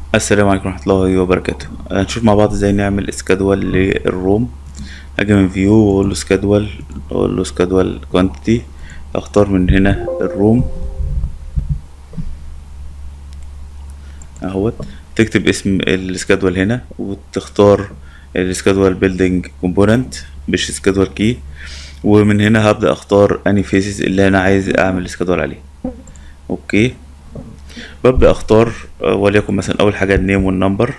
السلام عليكم ورحمة الله وبركاته هنشوف مع بعض ازاي نعمل اسكادول للروم اجي من فيو واقول له سكادول اقول له سكادول كوانتيتي اختار من هنا الروم اهوت تكتب اسم السكادول هنا وتختار السكادول بيلدينج كومبوننت مش سكادول كي ومن هنا هبدأ اختار اني فيسز اللي انا عايز اعمل سكادول عليه اوكي ببدأ اختار آه، وليكن مثلا اول حاجة النيم والنمبر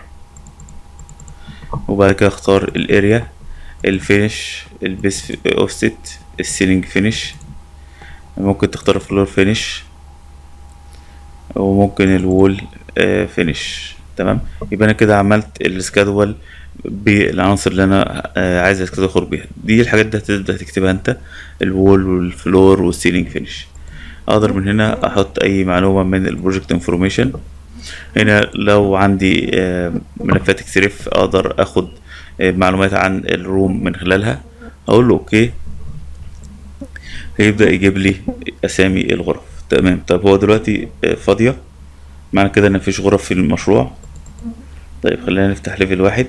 وبعد كده اختار الاريا الفينش البيس اوفست السيلينج فينش ممكن تختار فلور فينش وممكن الوول فينش تمام يبقى انا كده عملت السكادول بالعناصر اللي انا آه، عايز السكادول اخرج بيها دي الحاجات اللي هتبدا تكتبها انت الوول والفلور والسيلينج فينش اقدر من هنا احط اي معلومه من البروجكت انفورميشن هنا لو عندي آه، ملفات اكسريف اقدر اخد آه، معلومات عن الروم من خلالها اقول له اوكي هيبدا يجيب لي اسامي الغرف تمام طب هو دلوقتي آه، فاضيه معنى كده ان مفيش غرف في المشروع طيب خلينا نفتح ليفل واحد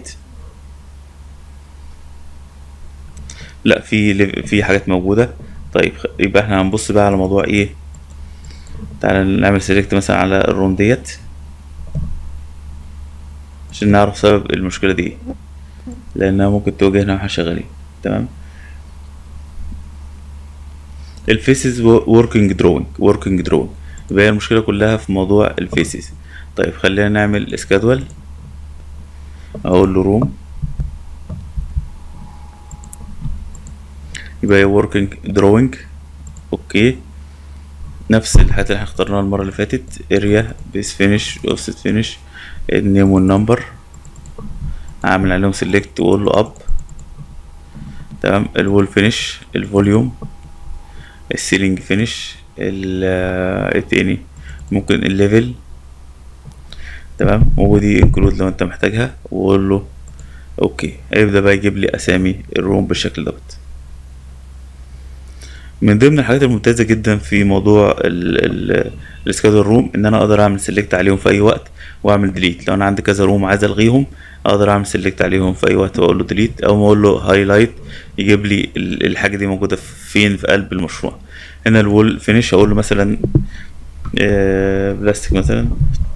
لا في ليف- في حاجات موجوده طيب خ- يبقى احنا هنبص بقى على موضوع ايه تعالى نعمل سيلكت مثلا على الروم ديت عشان نعرف سبب المشكلة دي ايه لأنها ممكن تواجهنا واحنا شغالين تمام الفيسز working drawing working drawing يبقى هي المشكلة كلها في موضوع الفيسز طيب خلينا نعمل سكادول أقول له روم يبقى هي working drawing اوكي نفس الحاجات اللي احنا اخترناها المرة اللي فاتت اريا بيس فينش اوفست فينش النيم والنمبر اعمل عليهم سيلكت واقول له اب تمام الوول فينش الفوليوم السيلينج فينش ال آه، ايه تاني ممكن الليفل تمام ودي انكلود لو انت محتاجها واقول له اوكي هيبدأ بقى يجيب لي اسامي الروم بالشكل دوت من ضمن الحاجات الممتازة جدا في موضوع السكادول روم ان انا اقدر اعمل سيلكت عليهم في اي وقت واعمل ديليت لو انا عندي كذا روم عايز الغيهم اقدر اعمل سيلكت عليهم في اي وقت واقول له ديليت او ما اقول له هايلايت يجيب لي ال- الحاجة دي موجودة فين في قلب المشروع هنا الوول فينش اقول له مثلا آه، بلاستيك مثلا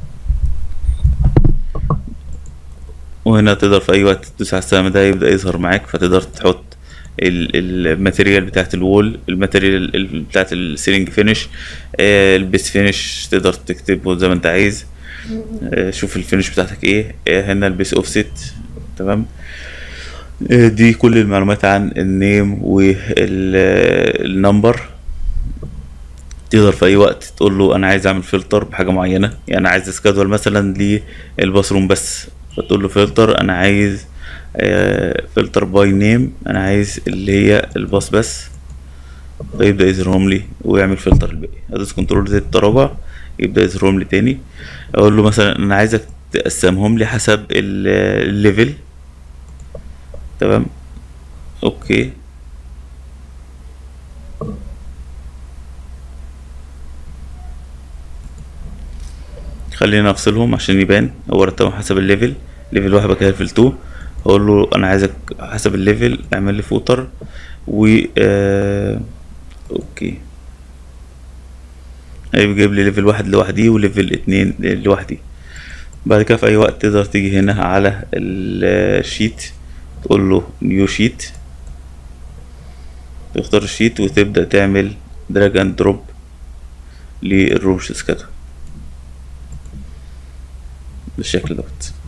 وهنا تقدر في اي وقت تدوس على السهم ده يبدأ يظهر معاك فتقدر تحط ال- الماتيريال بتاعت الوول الماتيريال ال- بتاعت السيلينج فينش آه، البيس فينش تقدر تكتبه زي ما انت عايز آه، شوف الفينش بتاعتك ايه آه، هنا البيس اوفست تمام آه، دي كل المعلومات عن النيم والنمبر تقدر في اي وقت تقول له انا عايز اعمل فلتر بحاجه معينه يعني عايز اسكادول مثلا للباثروم بس فتقول له فلتر انا عايز فلتر باي نيم انا عايز اللي هي الباص بس فيبدا يظهرهم لي ويعمل فلتر الباقي ادوس كنترول زي التراجع يبدا يظهرهم لي تاني اقول له مثلا انا عايزك تقسمهم لي حسب ال- الليفل تمام اوكي خلينا افصلهم عشان يبان هو رتبهم حسب الليفل ليفل واحد بعد كده ليفل 2 اقول له انا عايزك حسب الليفل اعمل لي فوتر و آه اوكي هيجيب لي ليفل واحد لوحدي وليفل اتنين لوحدي بعد كده في اي وقت تقدر تيجي هنا على الشيت تقول له نيو شيت تختار الشيت وتبدأ تعمل دراج اند دروب للروم سكاتر بالشكل دوت